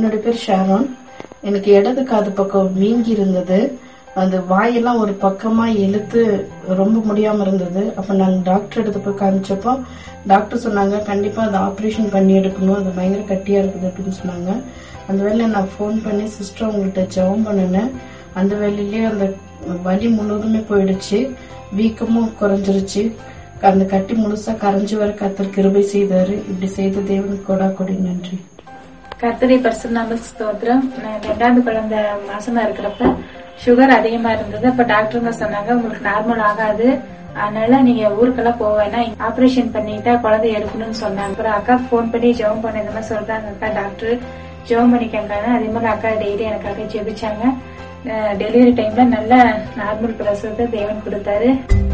என்னோட பேர் ஷாரோன் எனக்கு இடது காது பக்கம் வீங்கி இருந்தது அந்த வாயெல்லாம் ஒரு பக்கமா இழுத்து ரொம்ப முடியாம இருந்தது அப்ப நாங்க டாக்டர் எடுத்து போய் காமிச்சப்போ டாக்டர் சொன்னாங்க கண்டிப்பா அதை ஆபரேஷன் பண்ணி எடுக்கணும் அது பயங்கர கட்டியா இருக்குது அப்படின்னு சொன்னாங்க அந்த வேலையில நான் ஃபோன் பண்ணி சிஸ்டர் உங்கள்கிட்ட ஜெபம் பண்ணினேன் அந்த வேலையிலேயே அந்த வலி முழுவதுமே போயிடுச்சு வீக்கமும் குறைஞ்சிருச்சு அந்த கட்டி முழுசா கரைஞ்சு வர கத்தர் கிருபை செய்தாரு இப்படி செய்த தேவனுக்கு கொடா கொடி நன்றி கர்த்தரை பரிசுநாம ஸ்தோத்திரம் நான் ரெண்டாவது குழந்தை மாசமா இருக்கிறப்ப சுகர் அதிகமா இருந்தது அப்ப டாக்டருங்க சொன்னாங்க உங்களுக்கு நார்மல் ஆகாது அதனால நீங்க ஊருக்கெல்லாம் போக வேணாம் ஆபரேஷன் பண்ணிட்டா குழந்தை எடுக்கணும்னு சொன்னாங்க அப்புறம் அக்கா போன் பண்ணி ஜெபம் பண்ண இந்த மாதிரி சொல்றாங்க அக்கா டாக்டர் ஜெபம் பண்ணிக்கங்க அதே மாதிரி அக்கா டெய்லி எனக்காக ஜெபிச்சாங்க டெலிவரி டைம்ல நல்ல நார்மல் பிரசவத்தை தேவன் கொடுத்தாரு